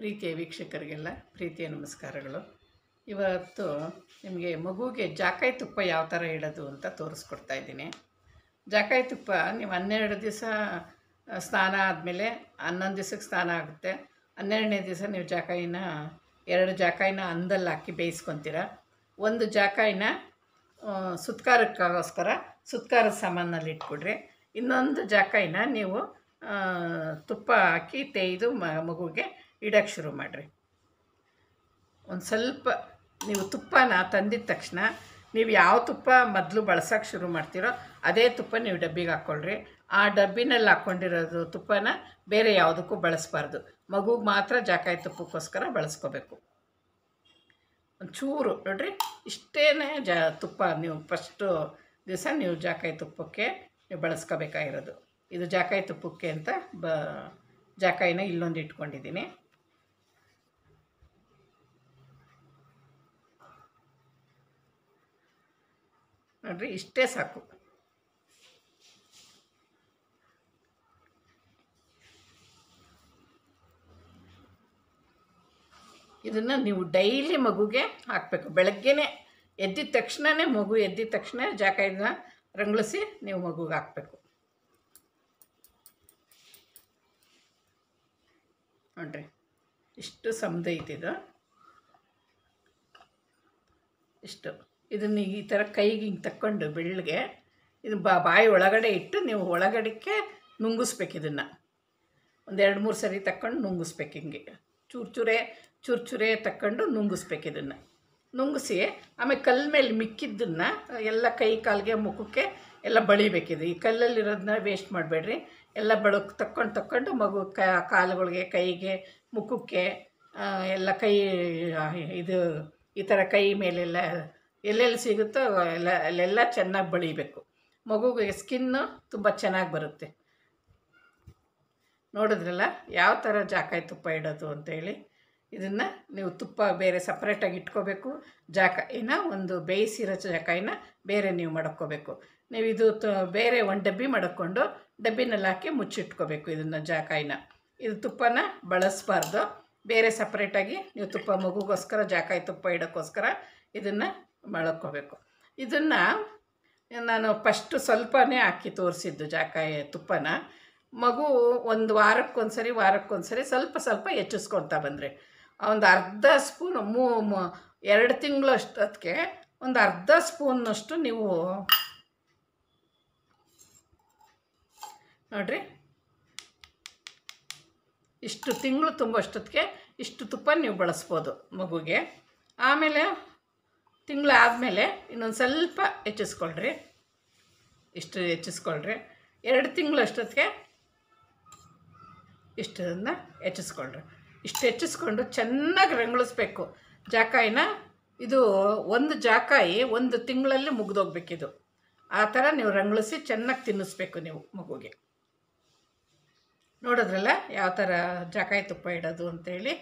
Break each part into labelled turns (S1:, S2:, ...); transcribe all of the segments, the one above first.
S1: ಪ್ರೀತಿಯ ವೀಕ್ಷಕರಿಗೆಲ್ಲ ಪ್ರೀತಿಯ ನಮಸ್ಕಾರಗಳು ಇವತ್ತು ನಿಮಗೆ ಮಗುಗೆ ಜಾಕಾಯಿ ತುಪ್ಪ ಯಾವ ಥರ ಇಡೋದು ಅಂತ ತೋರಿಸ್ಕೊಡ್ತಾ ಇದ್ದೀನಿ ಜಾಕಾಯಿ ತುಪ್ಪ ನೀವು ಹನ್ನೆರಡು ದಿವಸ ಸ್ನಾನ ಆದಮೇಲೆ ಹನ್ನೊಂದು ದಿವಸಕ್ಕೆ ಸ್ನಾನ ಆಗುತ್ತೆ ಹನ್ನೆರಡನೇ ದಿವಸ ನೀವು ಜಾಕಾಯಿನ ಎರಡು ಜಾಕಾಯಿನ ಅಂದಲ್ಲಿ ಹಾಕಿ ಬೇಯಿಸ್ಕೊತೀರ ಒಂದು ಜಾಕಾಯಿನ ಸುತ್ಕಾರಕ್ಕೋಸ್ಕರ ಸುತ್ಕಾರದ ಸಾಮಾನಲ್ಲಿ ಇಟ್ಕೊಡ್ರಿ ಇನ್ನೊಂದು ಜಾಕಾಯಿನ ನೀವು ಆ, ತುಪ್ಪ ಹಾಕಿ ತೇಯ್ದು ಮ ಮಗುಗೆ ಇಡೋಕ್ಕೆ ಶುರು ಮಾಡಿರಿ ಒಂದು ಸ್ವಲ್ಪ ನೀವು ತುಪ್ಪನ ತಂದಿದ ತಕ್ಷಣ ನೀವು ಯಾವ ತುಪ್ಪ ಮೊದಲು ಬಳಸೋಕೆ ಶುರು ಮಾಡ್ತೀರೋ ಅದೇ ತುಪ್ಪ ನೀವು ಡಬ್ಬಿಗೆ ಹಾಕ್ಕೊಳ್ರಿ ಆ ಡಬ್ಬಿನಲ್ಲಿ ಹಾಕ್ಕೊಂಡಿರೋದು ತುಪ್ಪನ ಬೇರೆ ಯಾವುದಕ್ಕೂ ಬಳಸಬಾರ್ದು ಮಗುಗೆ ಮಾತ್ರ ಜಾಕಾಯಿ ತುಪ್ಪಕ್ಕೋಸ್ಕರ ಬಳಸ್ಕೋಬೇಕು ಒಂಚೂರು ನೋಡ್ರಿ ಇಷ್ಟೇ ಜಾ ತುಪ್ಪ ನೀವು ಫಸ್ಟು ದಿವಸ ನೀವು ಜಾಕಾಯಿ ತುಪ್ಪಕ್ಕೆ ನೀವು ಬಳಸ್ಕೋಬೇಕಾಗಿರೋದು ಇದು ಜಾಕಾಯಿ ತುಪ್ಪಕ್ಕೆ ಅಂತ ಬ ಜಾಕಾಯಿನ ಇಲ್ಲೊಂದು ಇಟ್ಕೊಂಡಿದ್ದೀನಿ ನೋಡ್ರಿ ಇಷ್ಟೇ ಸಾಕು ಇದನ್ನು ನೀವು ಡೈಲಿ ಮಗುಗೆ ಹಾಕಬೇಕು ಬೆಳಗ್ಗೆನೇ ಎದ್ದಿದ ತಕ್ಷಣವೇ ಮಗು ಎದ್ದಿದ ತಕ್ಷಣ ಜಾಕಾಯಿನ ರಂಗೊಳಿಸಿ ನೀವು ಮಗುಗೆ ಹಾಕಬೇಕು ನೋಡ್ರಿ ಇಷ್ಟು ಸಮದ ಐತಿದು ಇಷ್ಟು ಇದನ್ನು ಈ ಥರ ಕೈಗೆ ಹಿಂಗೆ ತಕ್ಕೊಂಡು ಬೆಳ್ಳಗೆ ಇದು ಬಾ ಬಾಯಿ ಒಳಗಡೆ ಇಟ್ಟು ನೀವು ಒಳಗಡೆಗೆ ನುಂಗಿಸ್ಬೇಕು ಇದನ್ನು ಒಂದು ಎರಡು ಮೂರು ಸರಿ ತಕ್ಕೊಂಡು ನುಂಗಿಸ್ಬೇಕು ಹಿಂಗೆ ಚೂರು ಚೂರೇ ಚೂರು ಚೂರೇ ತಕ್ಕೊಂಡು ನುಂಗಿಸ್ಬೇಕು ಇದನ್ನು ನುಂಗಿಸಿ ಆಮೇಲೆ ಕಲ್ಲ ಮೇಲೆ ಮಿಕ್ಕಿದ್ದನ್ನು ಎಲ್ಲ ಕೈ ಕಾಲಿಗೆ ಮುಖಕ್ಕೆ ಎಲ್ಲ ಬಳಿಬೇಕಿದು ಈ ಕಲ್ಲಲ್ಲಿರೋದನ್ನ ವೇಸ್ಟ್ ಮಾಡಬೇಡ್ರಿ ಎಲ್ಲ ಬಳಕ್ ತಕ್ಕೊಂಡು ತಕ್ಕೊಂಡು ಮಗು ಕ ಕಾಲುಗಳಿಗೆ ಕೈಗೆ ಮುಖಕ್ಕೆ ಆ, ಎಲ್ಲ ಕೈ ಆ, ಇದು ಈ ಥರ ಕೈ ಮೇಲೆಲ್ಲ ಎಲ್ಲೆಲ್ಲಿ ಸಿಗುತ್ತೋ ಎಲ್ಲ ಅಲ್ಲೆಲ್ಲ ಚೆನ್ನಾಗಿ ಬಳಿಬೇಕು ಮಗುಗೆ ಸ್ಕಿನ್ನು ತುಂಬ ಚೆನ್ನಾಗಿ ಬರುತ್ತೆ ನೋಡಿದ್ರಲ್ಲ ಯಾವ ಥರ ಜಾಕಾಯಿ ತುಪ್ಪ ಇಡೋದು ಅಂತೇಳಿ ಇದನ್ನು ನೀವು ತುಪ್ಪ ಬೇರೆ ಸಪ್ರೇಟಾಗಿ ಇಟ್ಕೋಬೇಕು ಜಾಕಾಯಿನ ಒಂದು ಬೇಯಿಸಿರೋ ಜಾಕಾಯಿನ ಬೇರೆ ನೀವು ಮಡಕ್ಕೋಬೇಕು ನೀವು ಇದು ತ ಬೇರೆ ಒಂದು ಡಬ್ಬಿ ಮಡಕ್ಕೊಂಡು ಡಬ್ಬಿನಲ್ಲಿ ಹಾಕಿ ಮುಚ್ಚಿಟ್ಕೋಬೇಕು ಇದನ್ನು ಜಾಕಾಯಿನ ಇದು ತುಪ್ಪನ ಬಳಸಬಾರ್ದು ಬೇರೆ ಸಪ್ರೇಟಾಗಿ ನೀವು ತುಪ್ಪ ಮಗುಗೋಸ್ಕರ ಜಾಕಾಯಿ ತುಪ್ಪ ಇಡೋಕ್ಕೋಸ್ಕರ ಇದನ್ನು ಮಳಕ್ಕೋಬೇಕು ಇದನ್ನು ನಾನು ಫಸ್ಟು ಸ್ವಲ್ಪನೇ ಹಾಕಿ ತೋರಿಸಿದ್ದು ಜಾಕಾಯಿ ತುಪ್ಪನ ಮಗು ಒಂದು ವಾರಕ್ಕೊಂದು ಸರಿ ವಾರಕ್ಕೊಂದು ಸರಿ ಸ್ವಲ್ಪ ಸ್ವಲ್ಪ ಹೆಚ್ಚಿಸ್ಕೊಳ್ತಾ ಬಂದರೆ ಒಂದು ಅರ್ಧ ಸ್ಪೂನ್ ಮೂ ಮೂ- ಎರಡು ತಿಂಗಳು ಅಷ್ಟೊತ್ತಿಗೆ ಒಂದು ಅರ್ಧ ಸ್ಪೂನ್ನಷ್ಟು ನೀವು ನೋಡ್ರಿ ಇಷ್ಟು ತಿಂಗಳು ತುಂಬಷ್ಟೊತ್ತಿಗೆ ಇಷ್ಟು ತುಪ್ಪ ನೀವು ಬಳಸ್ಬೋದು ಮಗುಗೆ ಆಮೇಲೆ ತಿಂಗಳು ಆದಮೇಲೆ ಇನ್ನೊಂದು ಸ್ವಲ್ಪ ಹೆಚ್ಚಿಸ್ಕೊಳ್ರಿ ಇಷ್ಟು ಹೆಚ್ಚಿಸ್ಕೊಳ್ರಿ ಎರಡು ತಿಂಗಳು ಅಷ್ಟೊತ್ತಿಗೆ ಇಷ್ಟನ್ನು ಹೆಚ್ಚಿಸ್ಕೊಳ್ರಿ ಇಷ್ಟು ಹೆಚ್ಚಿಸ್ಕೊಂಡು ಚೆನ್ನಾಗಿ ರಂಗೊಳಿಸ್ಬೇಕು ಜಾಕಾಯಿನ ಇದು ಒಂದು ಜಾಕಾಯಿ ಒಂದು ತಿಂಗಳಲ್ಲಿ ಮುಗಿದೋಗ್ಬೇಕಿದು ಆ ಥರ ನೀವು ರಂಗೊಳಿಸಿ ಚೆನ್ನಾಗಿ ತಿನ್ನಿಸ್ಬೇಕು ನೀವು ಮಗುಗೆ ನೋಡಿದ್ರಲ್ಲ ಯಾವ ಥರ ಜಾಕಾಯಿ ತುಪ್ಪ ಇಡೋದು ಅಂತೇಳಿ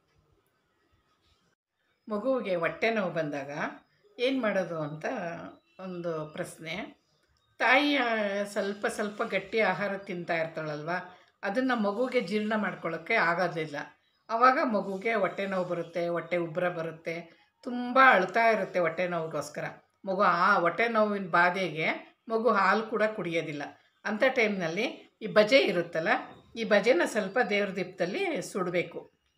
S1: ಮಗುವಿಗೆ ಹೊಟ್ಟೆ ನೋವು ಬಂದಾಗ ಏನು ಮಾಡೋದು ಅಂತ ಒಂದು ಪ್ರಶ್ನೆ ತಾಯಿ ಆ, ಸ್ವಲ್ಪ ಸ್ವಲ್ಪ ಗಟ್ಟಿ ಆಹಾರ ತಿಂತಾ ಇರ್ತಾಳಲ್ವ ಅದನ್ನು ಮಗುಗೆ ಜೀರ್ಣ ಮಾಡ್ಕೊಳ್ಳೋಕ್ಕೆ ಆಗೋದಿಲ್ಲ ಆವಾಗ ಮಗುಗೆ ಹೊಟ್ಟೆ ನೋವು ಬರುತ್ತೆ ಹೊಟ್ಟೆ ಉಬ್ಬರ ಬರುತ್ತೆ ತುಂಬ ಅಳ್ತಾ ಇರುತ್ತೆ ಹೊಟ್ಟೆ ನೋವಿಗೋಸ್ಕರ ಮಗು ಆ ಹೊಟ್ಟೆ ನೋವಿನ ಬಾಧೆಗೆ ಮಗು ಹಾಲು ಕೂಡ ಕುಡಿಯೋದಿಲ್ಲ ಅಂಥ ಟೈಮ್ನಲ್ಲಿ ಈ ಬಜೆ ಇರುತ್ತಲ್ಲ ಈ ಬಜೆನ ಸ್ವಲ್ಪ ದೇವ್ರ ದೀಪದಲ್ಲಿ ಸುಡಬೇಕು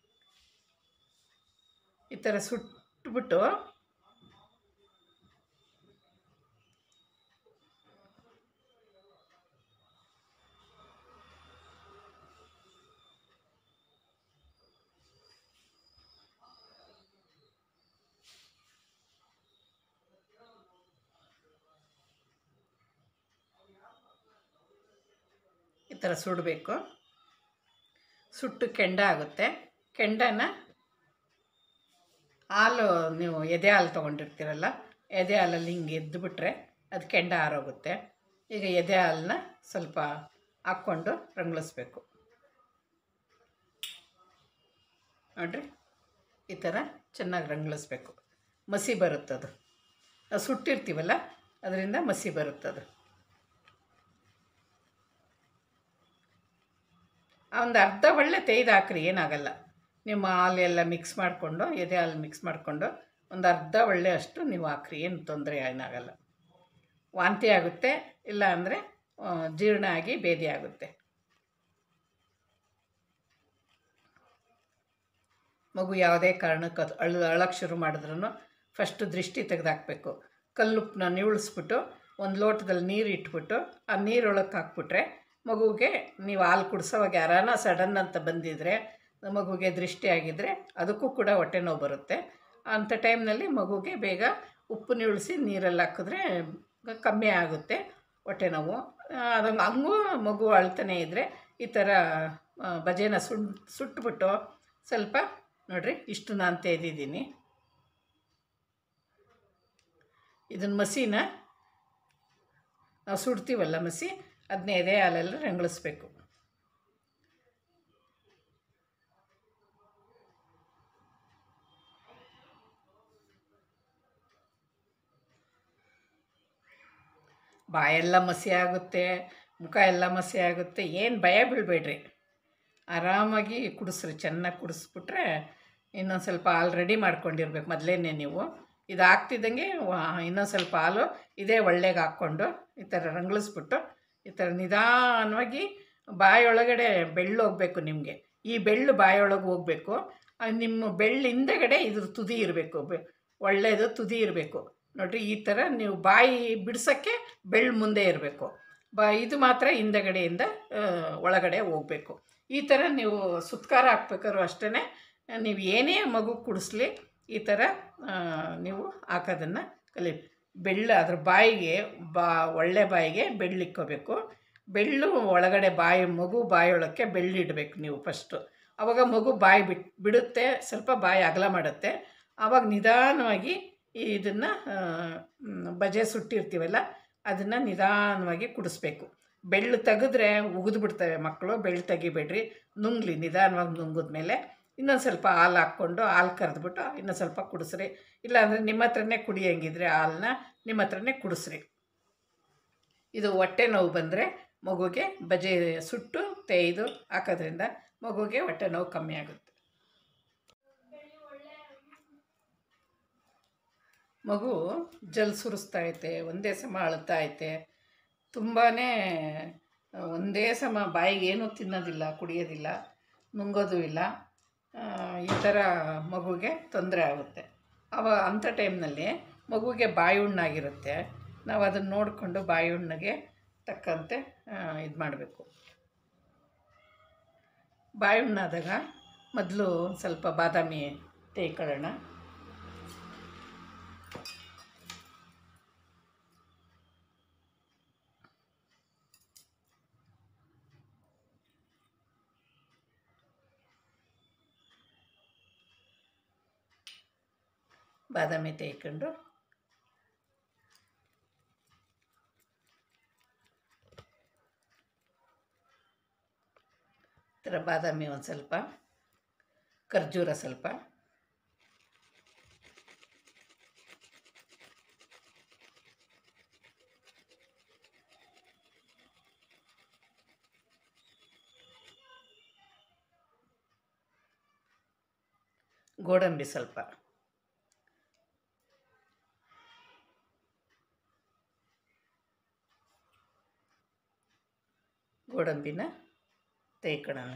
S1: ಈ ಥರ ಸುಟ್ಬಿಟ್ಟು ಈ ಥರ ಸುಡಬೇಕು ಸುಟ್ಟು ಕೆಂಡ ಆಗುತ್ತೆ ಕೆಂಡನ ಹಾಲು ನೀವು ಎದೆ ಹಾಲು ತೊಗೊಂಡಿರ್ತೀರಲ್ಲ ಎದೆ ಹಾಲಲ್ಲಿ ಹಿಂಗೆ ಎದ್ದುಬಿಟ್ರೆ ಅದು ಕೆಂಡ ಆರೋಗುತ್ತೆ ಈಗ ಎದೆ ಹಾಲನ್ನ ಸ್ವಲ್ಪ ಹಾಕ್ಕೊಂಡು ರಂಗೊಳಿಸ್ಬೇಕು ನೋಡ್ರಿ ಈ ಥರ ಚೆನ್ನಾಗಿ ರಂಗೊಳಿಸ್ಬೇಕು ಮಸಿ ಬರುತ್ತದು ನಾವು ಸುಟ್ಟಿರ್ತೀವಲ್ಲ ಅದರಿಂದ ಮಸಿ ಬರುತ್ತದು ಒಂದು ಅರ್ಧ ಒಳ್ಳೆ ತೆಯ್ದು ಹಾಕ್ರಿ ಏನಾಗಲ್ಲ ನಿಮ್ಮ ಹಾಲು ಎಲ್ಲ ಮಿಕ್ಸ್ ಮಾಡಿಕೊಂಡು ಎದೆ ಹಾಲು ಮಿಕ್ಸ್ ಮಾಡಿಕೊಂಡು ಒಂದು ಅರ್ಧ ಒಳ್ಳೆ ಅಷ್ಟು ನೀವು ಹಾಕ್ರಿ ಏನು ತೊಂದರೆ ಏನಾಗಲ್ಲ ವಾಂತಿ ಆಗುತ್ತೆ ಇಲ್ಲ ಅಂದರೆ ಜೀರ್ಣ ಆಗಿ ಭೇದಿ ಆಗುತ್ತೆ ಮಗು ಯಾವುದೇ ಕಾರಣಕ್ಕೆ ಅದು ಅಳು ಅಳಕ್ಕೆ ಶುರು ಮಾಡಿದ್ರೂ ಫಸ್ಟು ದೃಷ್ಟಿ ತೆಗೆದಾಕಬೇಕು ಕಲ್ಲುಪ್ಪನ್ನ ನಿವುಳಿಸ್ಬಿಟ್ಟು ಒಂದು ಲೋಟದಲ್ಲಿ ನೀರು ಇಟ್ಬಿಟ್ಟು ಆ ನೀರೊಳಗೆ ಹಾಕ್ಬಿಟ್ರೆ ಮಗುಗೆ ನೀವು ಹಾಲು ಕುಡಿಸೋವಾಗ ಯಾರಾನ ಸಡನ್ ಅಂತ ಬಂದಿದ್ರೆ ಮಗುಗೆ ದೃಷ್ಟಿ ಆಗಿದ್ದರೆ ಅದಕ್ಕೂ ಕೂಡ ಹೊಟ್ಟೆ ನೋವು ಬರುತ್ತೆ ಅಂಥ ಟೈಮ್ನಲ್ಲಿ ಮಗುಗೆ ಬೇಗ ಉಪ್ಪು ನಿವುಳಿಸಿ ನೀರಲ್ಲಿ ಹಾಕಿದ್ರೆ ಕಮ್ಮಿ ಆಗುತ್ತೆ ಹೊಟ್ಟೆ ನೋವು ಅದಂಗೆ ಹಂಗೂ ಮಗು ಅಳ್ತಾನೆ ಇದ್ದರೆ ಈ ಥರ ಆ, ಬಜೆನ ಸುಣ್ ಸುಟ್ಬಿಟ್ಟು ಸ್ವಲ್ಪ ನೋಡ್ರಿ ಇಷ್ಟು ನಾನು ತೆಗೆದಿದ್ದೀನಿ ಇದನ್ನು ಮಸಿನ ನಾವು ಸುಡ್ತೀವಲ್ಲ ಮಸಿ ಅದನ್ನ ಎದೆ ಹಾಲೆಲ್ಲ ರಂಗಳಿಸ್ಬೇಕು ಬಾಯೆಲ್ಲ ಮಸಿ ಆಗುತ್ತೆ ಮುಖ ಎಲ್ಲ ಮಸಿ ಆಗುತ್ತೆ ಏನು ಭಯ ಬೀಳಬೇಡ್ರಿ ಆರಾಮಾಗಿ ಕುಡಿಸ್ರಿ ಚೆನ್ನಾಗಿ ಕುಡಿಸ್ಬಿಟ್ರೆ ಇನ್ನೊಂದು ಸ್ವಲ್ಪ ಹಾಲು ರೆಡಿ ಮಾಡ್ಕೊಂಡಿರ್ಬೇಕು ಮೊದಲೇನೆ ನೀವು ಇದು ಹಾಕ್ತಿದ್ದಂಗೆ ಇನ್ನೊಂದು ಸ್ವಲ್ಪ ಹಾಲು ಇದೇ ಒಳ್ಳೆಗೆ ಹಾಕ್ಕೊಂಡು ಈ ಥರ ರಂಗಳಿಸ್ಬಿಟ್ಟು ಈ ಥರ ನಿಧಾನವಾಗಿ ಬಾಯೊಳಗಡೆ ಬೆಳ್ಳು ಹೋಗಬೇಕು ನಿಮಗೆ ಈ ಬೆಳ್ಳು ಬಾಯೊಳಗೆ ಹೋಗಬೇಕು ನಿಮ್ಮ ಬೆಳ್ಳು ಹಿಂದೆಗಡೆ ಇದ್ರ ತುದಿ ಇರಬೇಕು ಒಳ್ಳೆಯದು ತುದಿ ಇರಬೇಕು ನೋಡಿರಿ ಈ ಥರ ನೀವು ಬಾಯಿ ಬಿಡ್ಸೋಕ್ಕೆ ಬೆಳ್ಳು ಮುಂದೆ ಇರಬೇಕು ಬಾ ಇದು ಮಾತ್ರ ಹಿಂದೆಗಡೆಯಿಂದ ಆ, ಒಳಗಡೆ ಹೋಗಬೇಕು ಈ ಥರ ನೀವು ಸುತ್ಕಾರ ಹಾಕ್ಬೇಕಾದ್ರೂ ಅಷ್ಟೇ ನೀವು ಏನೇ ಮಗು ಕುಡಿಸ್ಲಿ ಈ ಥರ ಆ, ನೀವು ಹಾಕೋದನ್ನು ಕಲಿ ಬೆಳ್ಳು ಅದ್ರ ಬಾಯಿಗೆ ಬಾ ಒಳ್ಳೆ ಬಾಯಿಗೆ ಬೆಳ್ಳಿಕ್ಕೋಬೇಕು ಬೆಳ್ಳು ಒಳಗಡೆ ಬಾಯಿ ಮಗು ಬಾಯೊಳಕ್ಕೆ ಬೆಳ್ಳಿಡಬೇಕು ನೀವು ಫಸ್ಟು ಆವಾಗ ಮಗು ಬಾಯಿ ಬಿಟ್ ಬಿಡುತ್ತೆ ಸ್ವಲ್ಪ ಬಾಯಿ ಅಗಲ ಮಾಡುತ್ತೆ ಆವಾಗ ನಿಧಾನವಾಗಿ ಇದನ್ನು ಬಜೆ ಸುಟ್ಟಿರ್ತೀವಲ್ಲ ಅದನ್ನು ನಿಧಾನವಾಗಿ ಕುಡಿಸ್ಬೇಕು ಬೆಳ್ಳು ತೆಗೆದ್ರೆ ಉಗಿದು ಬಿಡ್ತವೆ ಮಕ್ಕಳು ಬೆಳ್ಳು ತೆಗಿಬೇಡ್ರಿ ನುಂಗ್ಲಿ ನಿಧಾನವಾಗಿ ನುಂಗಿದ್ಮೇಲೆ ಇನ್ನೊಂದು ಸ್ವಲ್ಪ ಹಾಲು ಹಾಕ್ಕೊಂಡು ಹಾಲು ಕರೆದ್ಬಿಟ್ಟು ಇನ್ನೊಂದು ಸ್ವಲ್ಪ ಕುಡಿಸ್ರಿ ಇಲ್ಲಾಂದರೆ ನಿಮ್ಮ ಹತ್ರನೇ ಕುಡಿಯಂಗಿದ್ರೆ ಹಾಲನ್ನ ನಿಮ್ಮ ಹತ್ರನೇ ಕುಡಿಸ್ರಿ ಇದು ಹೊಟ್ಟೆ ನೋವು ಬಂದರೆ ಮಗುಗೆ ಬಜೆ ಸುಟ್ಟು ತೇಯ್ದು ಹಾಕೋದ್ರಿಂದ ಮಗುಗೆ ಹೊಟ್ಟೆ ನೋವು ಕಮ್ಮಿ ಆಗುತ್ತೆ ಮಗು ಜಲ್ ಸುರಿಸ್ತಾ ಐತೆ ಒಂದೇ ಸಮ ಅಳ್ತಾ ಐತೆ ತುಂಬಾ ಒಂದೇ ಸಮ ಬಾಯಿಗೆ ಏನೂ ತಿನ್ನೋದಿಲ್ಲ ಕುಡಿಯೋದಿಲ್ಲ ನುಂಗೋದು ಇಲ್ಲ ಆ, ಈ ಥರ ಮಗುಗೆ ತೊಂದರೆ ಆಗುತ್ತೆ ಅವ ಅಂಥ ಟೈಮ್ನಲ್ಲಿ ಮಗುಗೆ ಬಾಯಿ ಹುಣ್ಣಾಗಿರುತ್ತೆ ನಾವು ಅದನ್ನು ನೋಡಿಕೊಂಡು ಬಾಯಿ ಹುಣ್ಣಿಗೆ ತಕ್ಕಂತೆ ಇದು ಮಾಡಬೇಕು ಬಾಯಿ ಹುಣ್ಣಾದಾಗ ಮೊದಲು ಸ್ವಲ್ಪ ಬಾದಾಮಿ ತೇಯ್ಕೊಳ್ಳೋಣ ಬಾದಾಮಿ ತೇಯ್ಕೊಂಡು ಈ ಥರ ಬಾದಾಮಿ ಒಂದು ಸ್ವಲ್ಪ ಖರ್ಜೂರ ಸ್ವಲ್ಪ ಗೋಡಂಬಿ ಸ್ವಲ್ಪ ಗೋಡಂಬಿನ ತೇಯ್ಕೊಳ್ಳೋಣ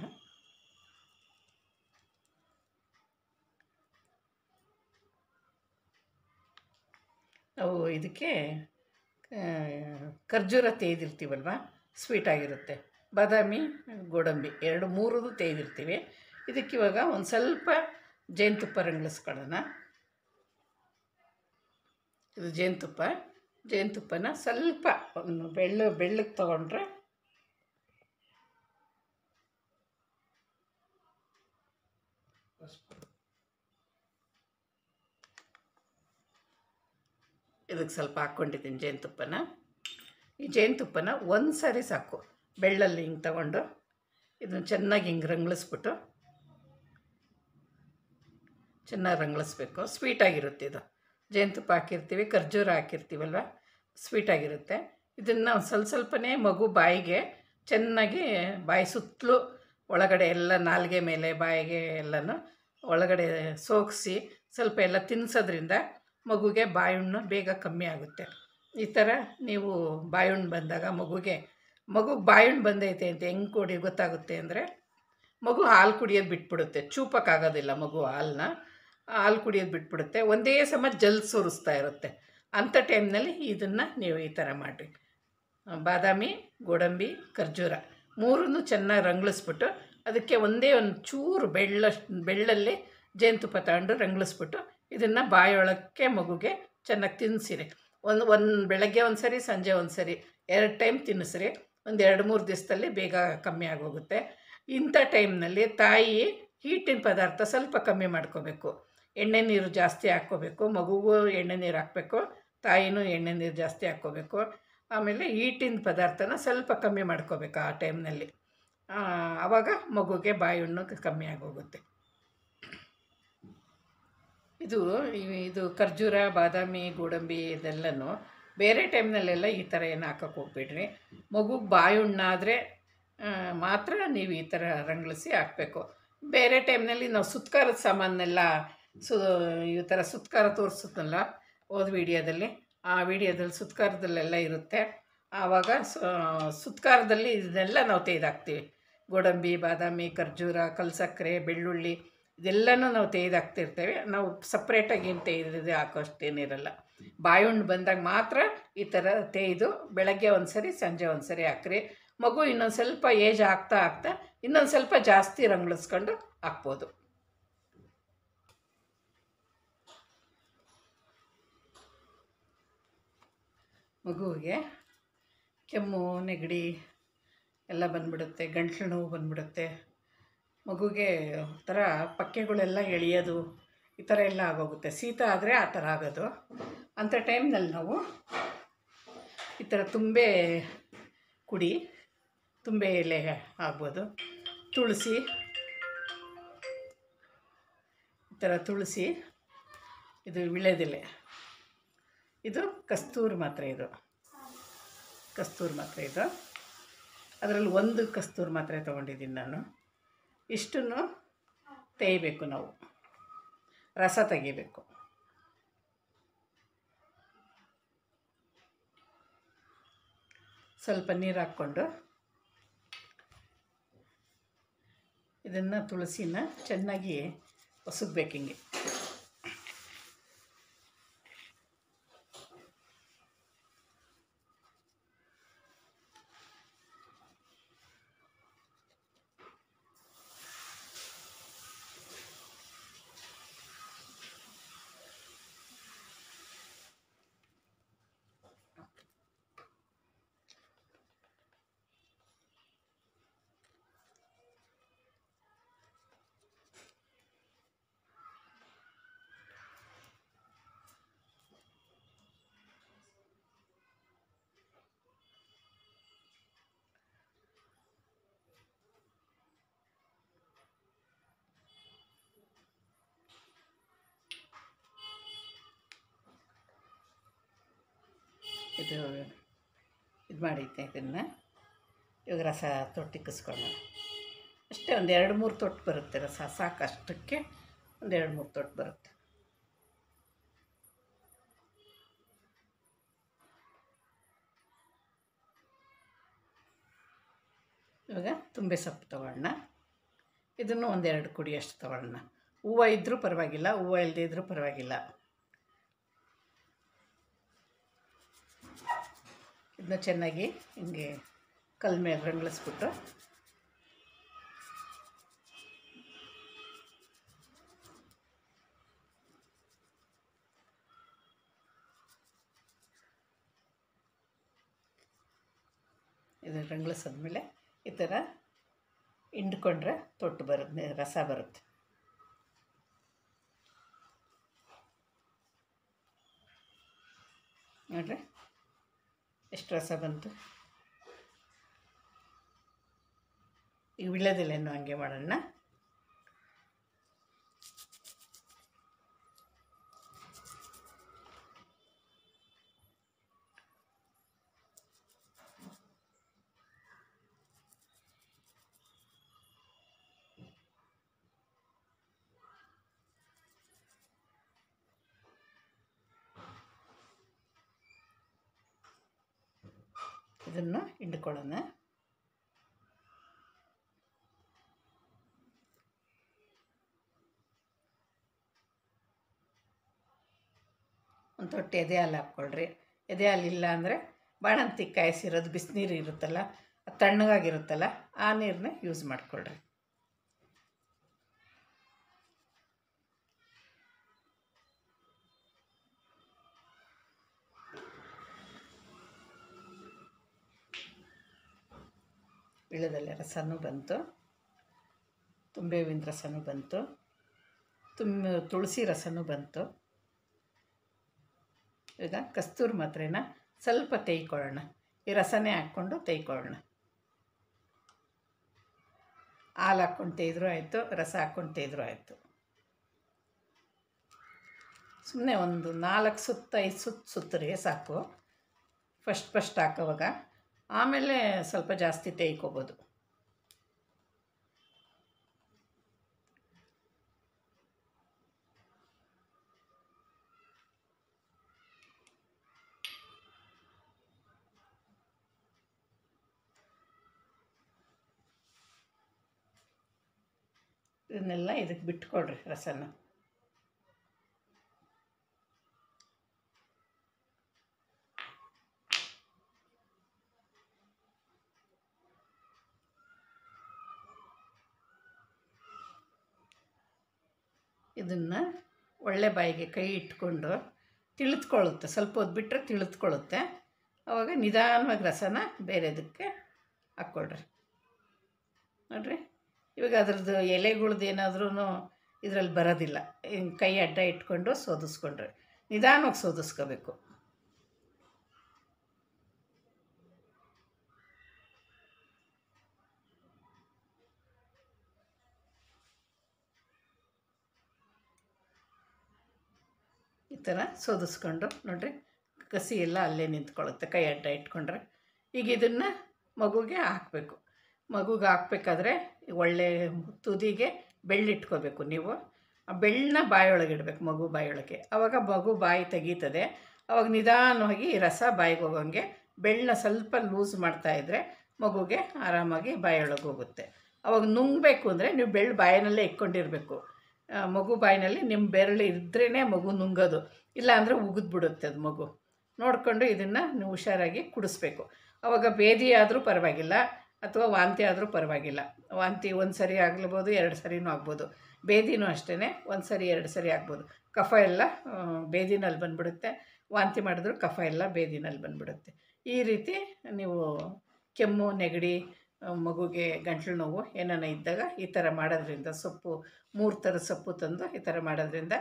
S1: ನಾವು ಇದಕ್ಕೆ ಆ, ಖರ್ಜೂರ ತೇಯ್ದಿರ್ತೀವಲ್ವ ಸ್ವೀಟಾಗಿರುತ್ತೆ ಬಾದಾಮಿ ಗೋಡಂಬಿ ಎರಡು ಮೂರದು ತೇಯ್ದಿರ್ತೀವಿ ಇದಕ್ಕೆ ಇವಾಗ ಒಂದು ಸ್ವಲ್ಪ ಜೇನುತುಪ್ಪ ರಂಗಿಸ್ಕೊಳ್ಳೋಣ ಇದು ಜೇನುತುಪ್ಪ ಜೇನುತುಪ್ಪನ ಸ್ವಲ್ಪ ಒಂದು ಬೆಳ್ಳು ಬೆಳ್ಳಗೆ ತೊಗೊಂಡ್ರೆ ಇದಕ್ಕೆ ಸ್ವಲ್ಪ ಹಾಕ್ಕೊಂಡಿದ್ದೀನಿ ಜೇನುತುಪ್ಪನ ಈ ಜೇನುತುಪ್ಪನ ಒಂದು ಸಾರಿ ಸಾಕು ಬೆಳ್ಳಲ್ಲಿ ಹಿಂಗೆ ತಗೊಂಡು ಇದನ್ನು ಚೆನ್ನಾಗಿ ಹಿಂಗೆ ರಂಗಳಿಸ್ಬಿಟ್ಟು ಚೆನ್ನಾಗಿ ರಂಗಳಿಸ್ಬೇಕು ಸ್ವೀಟಾಗಿರುತ್ತೆ ಇದು ಜೇನುತುಪ್ಪ ಹಾಕಿರ್ತೀವಿ ಖರ್ಜೂರ ಹಾಕಿರ್ತೀವಲ್ವ ಸ್ವೀಟಾಗಿರುತ್ತೆ ಇದನ್ನು ಒಂದು ಸ್ವಲ್ಪ ಸ್ವಲ್ಪನೇ ಮಗು ಬಾಯಿಗೆ ಚೆನ್ನಾಗಿ ಬಾಯಿ ಸುತ್ತಲೂ ಒಳಗಡೆ ಎಲ್ಲ ನಾಲಿಗೆ ಮೇಲೆ ಬಾಯಿಗೆ ಎಲ್ಲನೂ ಒಳಗಡೆ ಸೋಗಿಸಿ ಸ್ವಲ್ಪ ಎಲ್ಲ ತಿನ್ನಿಸೋದ್ರಿಂದ ಮಗುಗೆ ಬಾಯುಣ್ಣು ಬೇಗ ಕಮ್ಮಿ ಆಗುತ್ತೆ ಈ ಥರ ನೀವು ಬಾಯುಣ್ಣು ಬಂದಾಗ ಮಗುಗೆ ಮಗುಗೆ ಬಾಯುಣ್ಣು ಬಂದೈತೆ ಅಂತ ಹೆಂಗೆ ಕೊಡಿ ಗೊತ್ತಾಗುತ್ತೆ ಅಂದರೆ ಮಗು ಹಾಲು ಕುಡಿಯೋದು ಬಿಟ್ಬಿಡುತ್ತೆ ಚೂಪಕ್ಕಾಗೋದಿಲ್ಲ ಮಗು ಹಾಲನ್ನ ಹಾಲು ಕುಡಿಯೋದು ಬಿಟ್ಬಿಡುತ್ತೆ ಒಂದೇ ಸಮ ಜಲ್ ಸುರಿಸ್ತಾ ಇರುತ್ತೆ ಅಂಥ ಟೈಮ್ನಲ್ಲಿ ಇದನ್ನು ನೀವು ಈ ಥರ ಮಾಡಿರಿ ಬಾದಾಮಿ ಗೋಡಂಬಿ ಖರ್ಜೂರ ಮೂರನ್ನು ಚೆನ್ನಾಗಿ ರಂಗ್ಳಿಸ್ಬಿಟ್ಟು ಅದಕ್ಕೆ ಒಂದೇ ಒಂದು ಚೂರು ಬೆಳ್ಳ ಬೆಳ್ಳಲ್ಲಿ ಜೇನುತುಪ್ಪ ತಗೊಂಡು ರಂಗ್ಳಿಸ್ಬಿಟ್ಟು ಇದನ್ನು ಬಾಯೊಳಕ್ಕೆ ಮಗುಗೆ ಚೆನ್ನಾಗಿ ತಿನ್ನಿಸಿರಿ ಒಂದು ಒಂದು ಬೆಳಗ್ಗೆ ಒಂದು ಸರಿ ಸಂಜೆ ಒಂದು ಸರಿ ಎರಡು ಟೈಮ್ ತಿನ್ನಿಸ್ರಿ ಒಂದು ಎರಡು ಮೂರು ದಿವಸದಲ್ಲಿ ಬೇಗ ಕಮ್ಮಿ ಆಗೋಗುತ್ತೆ ಇಂಥ ಟೈಮ್ನಲ್ಲಿ ತಾಯಿ ಹೀಟಿನ ಪದಾರ್ಥ ಸ್ವಲ್ಪ ಕಮ್ಮಿ ಮಾಡ್ಕೋಬೇಕು ಎಣ್ಣೆ ನೀರು ಜಾಸ್ತಿ ಹಾಕ್ಕೋಬೇಕು ಮಗುಗೂ ಎಣ್ಣೆ ನೀರು ಹಾಕಬೇಕು ತಾಯಿನೂ ಎಣ್ಣೆ ನೀರು ಜಾಸ್ತಿ ಹಾಕ್ಕೋಬೇಕು ಆಮೇಲೆ ಹೀಟಿನ ಪದಾರ್ಥನ ಸ್ವಲ್ಪ ಕಮ್ಮಿ ಮಾಡ್ಕೋಬೇಕು ಆ ಟೈಮ್ನಲ್ಲಿ ಆವಾಗ ಮಗುಗೆ ಬಾಯುಣ್ಣು ಕಮ್ಮಿ ಆಗೋಗುತ್ತೆ ಇದು ಇದು ಖರ್ಜೂರ ಬಾದಾಮಿ ಗೋಡಂಬಿ ಇದೆಲ್ಲನೂ ಬೇರೆ ಟೈಮ್ನಲ್ಲೆಲ್ಲ ಈ ಥರ ಏನು ಹಾಕೋಕೆ ಹೋಗ್ಬೇಡ್ರಿ ಮಗುಗೆ ಬಾಯುಣ್ಣಾದರೆ ಮಾತ್ರ ನೀವು ಈ ಥರ ರಂಗ್ಳಿಸಿ ಹಾಕಬೇಕು ಬೇರೆ ಟೈಮ್ನಲ್ಲಿ ನಾವು ಸುತ್ಕಾರದ ಸಾಮಾನೆಲ್ಲ ಸು ಈ ಥರ ಸುತ್ಕಾರ ತೋರಿಸುತ್ತಲ್ಲ ಹೋದ ವಿಡಿಯೋದಲ್ಲಿ ಆ ವಿಡಿಯೋದಲ್ಲಿ ಸುತ್ಕಾರದಲ್ಲೆಲ್ಲ ಇರುತ್ತೆ ಆವಾಗ ಸುತ್ಕಾರದಲ್ಲಿ ಇದನ್ನೆಲ್ಲ ನಾವು ತೆಗೆದಾಕ್ತೀವಿ ಗೋಡಂಬಿ ಬಾದಾಮಿ ಖರ್ಜೂರ ಕಲ್ಸಕ್ಕರೆ ಬೆಳ್ಳುಳ್ಳಿ ಇದೆಲ್ಲನೂ ನಾವು ತೆಗೆದಾಕ್ತಿರ್ತೇವೆ ನಾವು ಸಪ್ರೇಟಾಗಿ ಏನು ತೆಗೆದು ಹಾಕೋಷ್ಟೇನಿರಲ್ಲ ಬಾಯುಣ್ಣು ಬಂದಾಗ ಮಾತ್ರ ಈ ಥರ ತೆಗೆದು ಬೆಳಗ್ಗೆ ಒಂದು ಸರಿ ಸಂಜೆ ಒಂದು ಸರಿ ಹಾಕ್ರಿ ಮಗು ಇನ್ನೊಂದು ಸ್ವಲ್ಪ ಏಜ್ ಆಗ್ತಾ ಆಗ್ತಾ ಇನ್ನೊಂದು ಸ್ವಲ್ಪ ಜಾಸ್ತಿ ರಂಗ್ಳಿಸ್ಕೊಂಡು ಹಾಕ್ಬೋದು ಮಗುವಿಗೆ ಕೆಮ್ಮು ನೆಗಡಿ ಎಲ್ಲ ಬಂದ್ಬಿಡುತ್ತೆ ಗಂಟ್ಲು ನೋವು ಬಂದ್ಬಿಡುತ್ತೆ ಮಗುಗೆ ಥರ ಪಕ್ಕೆಗಳೆಲ್ಲ ಎಳೆಯೋದು ಈ ಥರ ಎಲ್ಲ ಆಗೋಗುತ್ತೆ ಶೀತ ಆದರೆ ಆ ಥರ ಆಗೋದು ಅಂಥ ಟೈಮ್ನಲ್ಲಿ ನಾವು ಈ ಥರ ತುಂಬೆ ಕುಡಿ ತುಂಬೆ ಎಲೆ ಆಗ್ಬೋದು ತುಳಸಿ ಈ ಥರ ತುಳಸಿ ಇದು ವಿಳೆದೆಲೆ ಇದು ಕಸ್ತೂರಿ ಮಾತ್ರೆ ಇದು ಕಸ್ತೂರಿ ಮಾತ್ರೆ ಇದು ಅದರಲ್ಲಿ ಒಂದು ಕಸ್ತೂರಿ ಮಾತ್ರೆ ತೊಗೊಂಡಿದ್ದೀನಿ ನಾನು ಇಷ್ಟನ್ನು ತೆಗಿಬೇಕು ನಾವು ರಸ ತೆಗಿಬೇಕು ಸ್ವಲ್ಪ ನೀರು ಹಾಕ್ಕೊಂಡು ಇದನ್ನು ತುಳಸಿನ ಚೆನ್ನಾಗಿ ಹೊಸಗ್ಬೇಕು ಹಿಂಗೆ ಇದು ಇದು ಮಾಡೈತೆ ಇದನ್ನು ಇವಾಗ ರಸ ತೊಟ್ಟಿಕ್ಕಿಸ್ಕೊಳ್ಳೋಣ ಅಷ್ಟೇ ಒಂದು ಎರಡು ಮೂರು ತೊಟ್ಟು ಬರುತ್ತೆ ರಸ ಸಾಕು ಅಷ್ಟಕ್ಕೆ ಒಂದು ಎರಡು ಮೂರು ತೊಟ್ಟು ಬರುತ್ತೆ ಇವಾಗ ತುಂಬೆ ಸೊಪ್ಪು ತಗೊಳ್ಳೋಣ ಇದನ್ನು ಒಂದೆರಡು ಕುಡಿಯಷ್ಟು ತಗೊಳ್ಳೋಣ ಹೂವು ಇದ್ದರೂ ಪರವಾಗಿಲ್ಲ ಹೂವು ಇಲ್ಲದೇ ಇದ್ದರೂ ಪರವಾಗಿಲ್ಲ ಇದನ್ನ ಚೆನ್ನಾಗಿ ಹಿಂಗೆ ಕಲ್ ಮೇಲೆ ರಂಗ್ಳಿಸ್ಬಿಟ್ಟು ಇದನ್ನು ರಂಗ್ಳಿಸಾದ್ಮೇಲೆ ಈ ಥರ ಹಿಂಡ್ಕೊಂಡ್ರೆ ತೊಟ್ಟು ಬರುತ್ತೆ ರಸ ಬರುತ್ತೆ ನೋಡ್ರಿ ಎಷ್ಟು ರಸ ಬಂತು ಈಗ ವಿಳ್ಯದೆಲೆನೂ ಹಂಗೆ ಮಾಡೋಣ ಇದನ್ನು ಹಿಂಡ್ಕೊಳ್ಳೋಣ ಒಂದು ತೊಟ್ಟು ಎದೆ ಹಾಲು ಹಾಕ್ಕೊಳ್ರಿ ಎದೆ ಹಾಲು ಇಲ್ಲ ಅಂದರೆ ಬಾಣಂತಿ ಕಾಯಿಸಿರೋದು ಬಿಸಿನೀರು ಇರುತ್ತಲ್ಲ ಅದು ತಣ್ಣಗಾಗಿರುತ್ತಲ್ಲ ಆ ನೀರನ್ನ ಯೂಸ್ ಮಾಡ್ಕೊಳ್ರಿ ಇಳದೆಲೆ ರಸನೂ ಬಂತು ತುಂಬೆ ಹೂವಿನ ರಸನೂ ಬಂತು ತುಂಬ ತುಳಸಿ ರಸನೂ ಬಂತು ಈಗ ಕಸ್ತೂರಿ ಮಾತ್ರೆನ ಸ್ವಲ್ಪ ತೇಯ್ಕೊಳ್ಳೋಣ ಈ ರಸನೇ ಹಾಕ್ಕೊಂಡು ತೇಯ್ಕೊಳ್ಳೋಣ ಹಾಲು ಹಾಕ್ಕೊಂಡು ತೇಯ್ದ್ರೂ ಆಯಿತು ರಸ ಹಾಕ್ಕೊಂಡು ತೇಯ್ದ್ರೂ ಆಯಿತು ಸುಮ್ಮನೆ ಒಂದು ನಾಲ್ಕು ಸುತ್ತ ಐದು ಸುತ್ತ ಸುತ್ತರೆ ಸಾಕು ಫಸ್ಟ್ ಫಸ್ಟ್ ಹಾಕೋವಾಗ ಆಮೇಲೆ ಸ್ವಲ್ಪ ಜಾಸ್ತಿ ತೇಯ್ಕೋಬೋದು ಇದನ್ನೆಲ್ಲ ಇದಕ್ಕೆ ಬಿಟ್ಕೊಡ್ರಿ ರಸನ ಇದನ್ನು ಒಳ್ಳೆ ಬಾಯಿಗೆ ಕೈ ಇಟ್ಕೊಂಡು ತಿಳಿದ್ಕೊಳ್ಳುತ್ತೆ ಸ್ವಲ್ಪ ಹೊತ್ತು ಬಿಟ್ಟರೆ ತಿಳಿದ್ಕೊಳ್ಳುತ್ತೆ ಆವಾಗ ನಿಧಾನವಾಗಿ ರಸನ ಬೇರೆದಕ್ಕೆ ಹಾಕ್ಕೊಳ್ರಿ ನೋಡ್ರಿ ಇವಾಗ ಅದ್ರದ್ದು ಎಲೆಗಳ್ದು ಏನಾದ್ರೂ ಇದರಲ್ಲಿ ಬರೋದಿಲ್ಲ ಹಿಂಗೆ ಕೈ ಅಡ್ಡ ಇಟ್ಕೊಂಡು ಸೋದಿಸ್ಕೊಂಡ್ರೆ ನಿಧಾನವಾಗಿ ಸೋದಿಸ್ಕೋಬೇಕು ಈ ಥರ ಸೋದಿಸ್ಕೊಂಡು ನೋಡ್ರಿ ಕಸಿ ಎಲ್ಲ ಅಲ್ಲೇ ನಿಂತ್ಕೊಳ್ಳುತ್ತೆ ಕೈ ಅಡ್ಡ ಇಟ್ಕೊಂಡ್ರೆ ಈಗ ಇದನ್ನು ಮಗುಗೆ ಹಾಕಬೇಕು ಮಗುಗೆ ಹಾಕ್ಬೇಕಾದ್ರೆ ಒಳ್ಳೆ ತುದಿಗೆ ಬೆಳ್ಳಿಟ್ಕೋಬೇಕು ನೀವು ಆ ಬೆಳ್ಳನ್ನ ಬಾಯೊಳಗೆ ಇಡಬೇಕು ಮಗು ಬಾಯೊಳಗೆ ಆವಾಗ ಮಗು ಬಾಯಿ ತೆಗೀತದೆ ಅವಾಗ ನಿಧಾನವಾಗಿ ಈ ರಸ ಬಾಯಿಗೆ ಹೋಗೋಂಗೆ ಬೆಳ್ಳನ್ನ ಸ್ವಲ್ಪ ಲೂಸ್ ಮಾಡ್ತಾಯಿದ್ರೆ ಮಗುಗೆ ಆರಾಮಾಗಿ ಬಾಯೊಳಗೆ ಹೋಗುತ್ತೆ ಅವಾಗ ನುಂಗಬೇಕು ಅಂದರೆ ನೀವು ಬೆಳ್ಳು ಬಾಯಿನಲ್ಲೇ ಇಟ್ಕೊಂಡಿರಬೇಕು ಆ, ಮಗು ಬಾಯಿನಲ್ಲಿ ನಿಮ್ಮ ಬೆರಳು ಇದ್ರೇ ಮಗು ನುಂಗೋದು ಇಲ್ಲ ಅಂದರೆ ಉಗಿದ್ಬಿಡುತ್ತೆ ಅದು ಮಗು ನೋಡಿಕೊಂಡು ಇದನ್ನು ನೀವು ಹುಷಾರಾಗಿ ಕುಡಿಸ್ಬೇಕು ಅವಾಗ ಬೇದಿ ಆದರೂ ಪರವಾಗಿಲ್ಲ ಅಥವಾ ವಾಂತಿ ಆದರೂ ಪರವಾಗಿಲ್ಲ ವಾಂತಿ ಒಂದು ಸರಿ ಆಗ್ಲಬೋದು ಎರಡು ಸರಿನೂ ಆಗ್ಬೋದು ಬೇದಿನೂ ಅಷ್ಟೇ ಒಂದು ಸರಿ ಎರಡು ಸರಿ ಆಗ್ಬೋದು ಕಫ ಎಲ್ಲ ಆ, ಬೇದಿನಲ್ಲಿ ಬಂದ್ಬಿಡುತ್ತೆ ವಾಂತಿ ಮಾಡಿದ್ರು ಕಫ ಎಲ್ಲ ಬೇದಿನಲ್ಲಿ ಬಂದ್ಬಿಡುತ್ತೆ ಈ ರೀತಿ ನೀವು ಕೆಮ್ಮು ನೆಗಡಿ ಆ, ಮಗುಗೆ ಗಂಟ್ಲು ನೋವು ಏನಾನ ಇದ್ದಾಗ ಈ ಥರ ಮಾಡೋದ್ರಿಂದ ಸೊಪ್ಪು ಮೂರು ಥರದ ಸೊಪ್ಪು ತಂದು ಈ ಥರ ಮಾಡೋದ್ರಿಂದ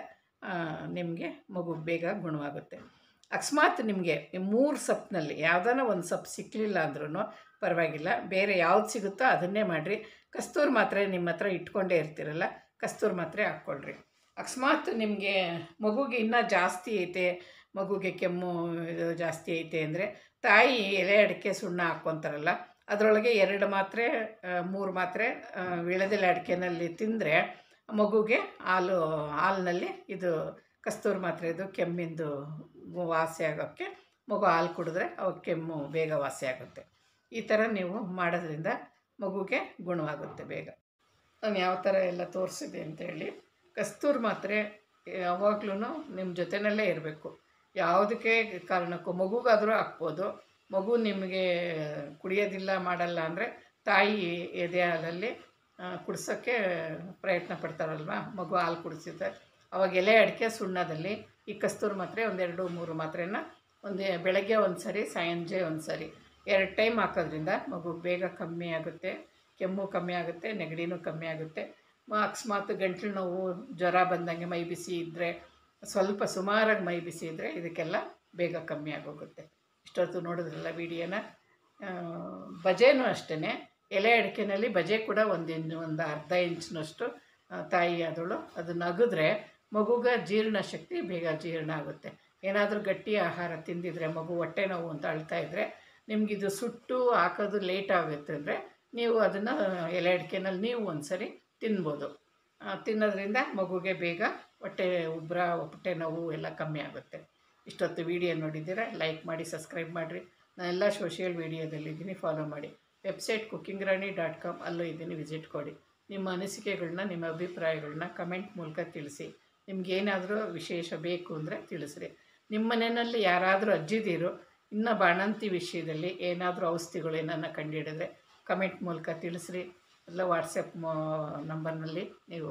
S1: ನಿಮಗೆ ಮಗು ಬೇಗ ಗುಣವಾಗುತ್ತೆ ಅಕಸ್ಮಾತ್ ನಿಮಗೆ ಈ ಮೂರು ಸೊಪ್ಪಿನಲ್ಲಿ ಯಾವುದಾನ ಒಂದು ಸೊಪ್ಪು ಸಿಕ್ಕಲಿಲ್ಲ ಅಂದ್ರೂ ಪರವಾಗಿಲ್ಲ ಬೇರೆ ಯಾವ್ದು ಸಿಗುತ್ತೋ ಅದನ್ನೇ ಮಾಡಿರಿ ಕಸ್ತೂರಿ ಮಾತ್ರೆ ನಿಮ್ಮ ಹತ್ರ ಇಟ್ಕೊಂಡೇ ಇರ್ತೀರಲ್ಲ ಕಸ್ತೂರಿ ಮಾತ್ರೆ ಹಾಕ್ಕೊಳ್ರಿ ಅಕಸ್ಮಾತ್ ನಿಮಗೆ ಮಗುಗೆ ಇನ್ನೂ ಜಾಸ್ತಿ ಐತೆ ಮಗುಗೆ ಕೆಮ್ಮು ಇದು ಜಾಸ್ತಿ ಐತೆ ಅಂದರೆ ತಾಯಿ ಎಲೆ ಅಡಿಕೆ ಸುಣ್ಣ ಹಾಕ್ಕೊತಾರಲ್ಲ ಅದರೊಳಗೆ ಎರಡು ಮಾತ್ರೆ ಆ, ಮೂರು ಮಾತ್ರೆ ಆ, ವಿಳೆದೆಲೆ ಅಡಿಕೆನಲ್ಲಿ ತಿಂದರೆ ಮಗುಗೆ ಹಾಲು ಹಾಲಿನಲ್ಲಿ ಇದು ಕಸ್ತೂರಿ ಮಾತ್ರೆದು ಕೆಮ್ಮಿಂದು ವಾಸಿ ಆಗೋಕ್ಕೆ ಮಗು ಹಾಲು ಕುಡಿದ್ರೆ ಅವಾಗ ಕೆಮ್ಮು ಬೇಗ ವಾಸಿ ಆಗುತ್ತೆ ಈ ಥರ ನೀವು ಮಾಡೋದ್ರಿಂದ ಮಗುಗೆ ಗುಣವಾಗುತ್ತೆ ಬೇಗ ನಾನು ಯಾವ ಥರ ಎಲ್ಲ ತೋರಿಸಿದೆ ಅಂತೇಳಿ ಕಸ್ತೂರಿ ಮಾತ್ರೆ ಯಾವಾಗ್ಲೂ ನಿಮ್ಮ ಜೊತೆಯಲ್ಲೇ ಇರಬೇಕು ಯಾವುದಕ್ಕೆ ಕಾರಣಕ್ಕೂ ಮಗುಗಾದರೂ ಹಾಕ್ಬೋದು ಮಗು ನಿಮಗೆ ಕುಡಿಯೋದಿಲ್ಲ ಮಾಡಲ್ಲ ಅಂದರೆ ತಾಯಿ ಎದೆ ಹಾಲಲ್ಲಿ ಕುಡ್ಸೋಕ್ಕೆ ಪ್ರಯತ್ನ ಪಡ್ತಾರಲ್ವ ಮಗು ಹಾಲು ಕುಡಿಸುತ್ತೆ ಅವಾಗ ಎಲೆ ಅಡಿಕೆ ಸುಣ್ಣದಲ್ಲಿ ಈ ಕಸ್ತೂರಿ ಮಾತ್ರೆ ಒಂದೆರಡು ಮೂರು ಮಾತ್ರೆನ ಒಂದು ಬೆಳಗ್ಗೆ ಒಂದು ಸರಿ ಸಂಜೆ ಒಂದು ಸರಿ ಎರಡು ಟೈಮ್ ಹಾಕೋದ್ರಿಂದ ಮಗು ಬೇಗ ಕಮ್ಮಿ ಆಗುತ್ತೆ ಕೆಮ್ಮು ಕಮ್ಮಿ ಆಗುತ್ತೆ ನೆಗಡಿನೂ ಕಮ್ಮಿ ಆಗುತ್ತೆ ಮ- ಅಕಸ್ಮಾತ್ ಗಂಟ್ಲು ನೋವು ಜ್ವರ ಬಂದಂಗೆ ಮೈ ಬಿಸಿ ಇದ್ದರೆ ಸ್ವಲ್ಪ ಸುಮಾರಾಗಿ ಮೈ ಬಿಸಿ ಇದ್ದರೆ ಇದಕ್ಕೆಲ್ಲ ಬೇಗ ಕಮ್ಮಿ ಆಗೋಗುತ್ತೆ ಇಷ್ಟೊತ್ತು ನೋಡಿದ್ರಲ್ಲ ವಿಡಿಯೋನ ಆ, ಬಜೆನೂ ಅಷ್ಟೇ ಎಲೆ ಅಡಿಕೆನಲ್ಲಿ ಬಜೆ ಕೂಡ ಒಂದು ಇನ್ ಒಂದು ಅರ್ಧ ಇಂಚಿನಷ್ಟು ಆ, ತಾಯಿ ಆದಳು ಅದು ನಗಿದ್ರೆ ಮಗುಗೆ ಜೀರ್ಣ ಶಕ್ತಿ ಬೇಗ ಜೀರ್ಣ ಆಗುತ್ತೆ ಏನಾದರೂ ಗಟ್ಟಿ ಆಹಾರ ತಿಂದಿದ್ರೆ ಮಗು ಹೊಟ್ಟೆ ನೋವು ಅಂತ ಅಳ್ತಾ ಇದ್ದರೆ ನಿಮಗಿದು ಸುಟ್ಟು ಹಾಕೋದು ಲೇಟ್ ಆಗುತ್ತೆ ಅಂದರೆ ನೀವು ಅದನ್ನು ಎಲೆ ಅಡಿಕೆನಲ್ಲಿ ನೀವು ಒಂದು ಸರಿ ತಿನ್ಬೋದು ಆ, ತಿನ್ನೋದ್ರಿಂದ ಮಗುಗೆ ಬೇಗ ಹೊಟ್ಟೆ ಉಬ್ಬರ ಹೊಟ್ಟೆ ನೋವು ಎಲ್ಲ ಕಮ್ಮಿ ಆಗುತ್ತೆ ಇಷ್ಟೊತ್ತು ವಿಡಿಯೋ ನೋಡಿದ್ದೀರಾ ಲೈಕ್ ಮಾಡಿ ಸಬ್ಸ್ಕ್ರೈಬ್ ಮಾಡಿರಿ ನಾನು ಎಲ್ಲ ಸೋಷಿಯಲ್ ಮೀಡಿಯಾದಲ್ಲಿದ್ದೀನಿ ಫಾಲೋ ಮಾಡಿ website cooking Rani dot com ಅಲ್ಲೂ ಇದ್ದೀನಿ ವಿಸಿಟ್ ಕೊಡಿ ನಿಮ್ಮ ಅನಿಸಿಕೆಗಳನ್ನ ನಿಮ್ಮ ಅಭಿಪ್ರಾಯಗಳನ್ನ ಕಮೆಂಟ್ ಮೂಲಕ ತಿಳಿಸಿ ನಿಮ್ಗೇನಾದರೂ ವಿಶೇಷ ಬೇಕು ಅಂದರೆ ತಿಳಿಸ್ರಿ ನಿಮ್ಮ ಮನೆಯಲ್ಲಿ ಯಾರಾದರೂ ಅಜ್ಜಿದಿರು ಇನ್ನು ಬಾಣಂತಿ ವಿಷಯದಲ್ಲಿ ಏನಾದರೂ ಔಷಧಿಗಳು ಏನನ್ನ ಕಂಡುಹಿಡಿದ್ರೆ ಕಮೆಂಟ್ ಮೂಲಕ ತಿಳಿಸ್ರಿ ಇಲ್ಲ ವಾಟ್ಸಪ್ ನಂಬರ್ನಲ್ಲಿ ನೀವು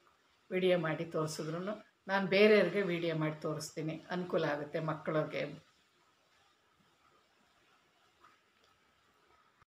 S1: ವಿಡಿಯೋ ಮಾಡಿ ತೋರಿಸಿದ್ರು ನಾನು ಬೇರೆಯವ್ರಿಗೆ ವಿಡಿಯೋ ಮಾಡಿ ತೋರಿಸ್ತೀನಿ ಅನುಕೂಲ ಆಗುತ್ತೆ ಮಕ್ಕಳಿಗೆ